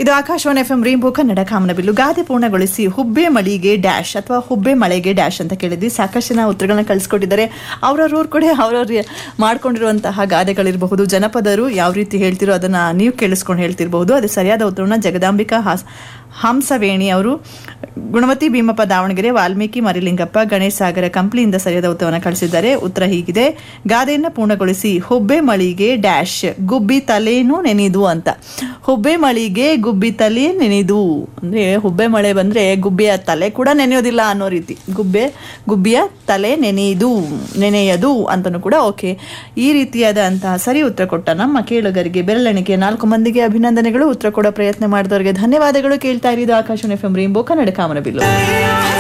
ಇದು Akashvani F M rainbow Kannada Kamanabillu ಗಾದೆ ಪೂರ್ಣಗೊಳಿಸಿ ಹುಬ್ಬೆ ಮಳಿಗೆ ಡ್ಯಾಶ್ ಅಥವಾ ಹುಬ್ಬೆ ಮಳೆಗೆ ಡ್ಯಾಶ್ ಅಂತ ಕೇಳಿದ್ವಿ ಸಾಕಷ್ಟು ಜನ ಉತ್ತರಗಳನ್ನ ಕಳಿಸ್ಕೊಟ್ಟಿದ್ದಾರೆ ಅವ್ರವ್ರ ಊರ್ ಕಡೆ ಅವ್ರವ್ರ ಮಾಡ್ಕೊಂಡಿರುವಂತಹ ಗಾದೆಗಳಿರಬಹುದು ಜನಪದರು ಯಾವ ರೀತಿ ಹೇಳ್ತಿರೋ ಅದನ್ನ ನೀವು ಕೇಳಿಸ್ಕೊಂಡು ಹೇಳ್ತಿರಬಹುದು ಅದು ಸರಿಯಾದ ಉತ್ತರವನ್ನ ಜಗದಾಂಬಿಕಾ ಹಾಸ್ ಹಂಸವೇಣಿ ಅವರು ಗುಣವತಿ ಭೀಮಪ್ಪ ದಾವಣಗೆರೆ ವಾಲ್ಮೀಕಿ ಮರಿಲಿಂಗಪ್ಪ ಗಣೇಶ್ ಸಾಗರ ಕಂಪ್ಲಿಯಿಂದ ಸರಿಯಾದ ಉತ್ತರವನ್ನು ಕಳಿಸಿದ್ದಾರೆ ಉತ್ತರ ಹೀಗಿದೆ ಗಾದೆಯನ್ನ ಪೂರ್ಣಗೊಳಿಸಿ ಹುಬ್ಬೆ ಮಳಿಗೆ ಡ್ಯಾಶ್ ಗುಬ್ಬಿ ತಲೇನು ನೆನೆದು ಅಂತ ಹುಬ್ಬೆ ಮಳಿಗೆ ಗುಬ್ಬಿ ತಲೆ ನೆನೆದು ಅಂದ್ರೆ ಹುಬ್ಬೆ ಮಳೆ ಬಂದ್ರೆ ಗುಬ್ಬಿಯ ತಲೆ ಕೂಡ ನೆನೆಯೋದಿಲ್ಲ ಅನ್ನೋ ರೀತಿ ಗುಬ್ಬೆ ಗುಬ್ಬಿಯ ತಲೆ ನೆನೆಯುದು ನೆನೆಯದು ಅಂತನೂ ಕೂಡ ಓಕೆ ಈ ರೀತಿಯಾದಂತಹ ಸರಿ ಉತ್ತರ ಕೊಟ್ಟ ನಮ್ಮ ಕೇಳುಗರಿಗೆ ಬೆರಳೆಣಿಕೆ ನಾಲ್ಕು ಮಂದಿಗೆ ಅಭಿನಂದನೆಗಳು ಉತ್ತರ ಕೊಡೋ ಪ್ರಯತ್ನ ಮಾಡಿದವರಿಗೆ ಧನ್ಯವಾದಗಳು ಕೇಳ್ತಾ ಇರೋದು Akashvani F M rainbow Kannada ಕಾಮನಬಿಲ್ಲು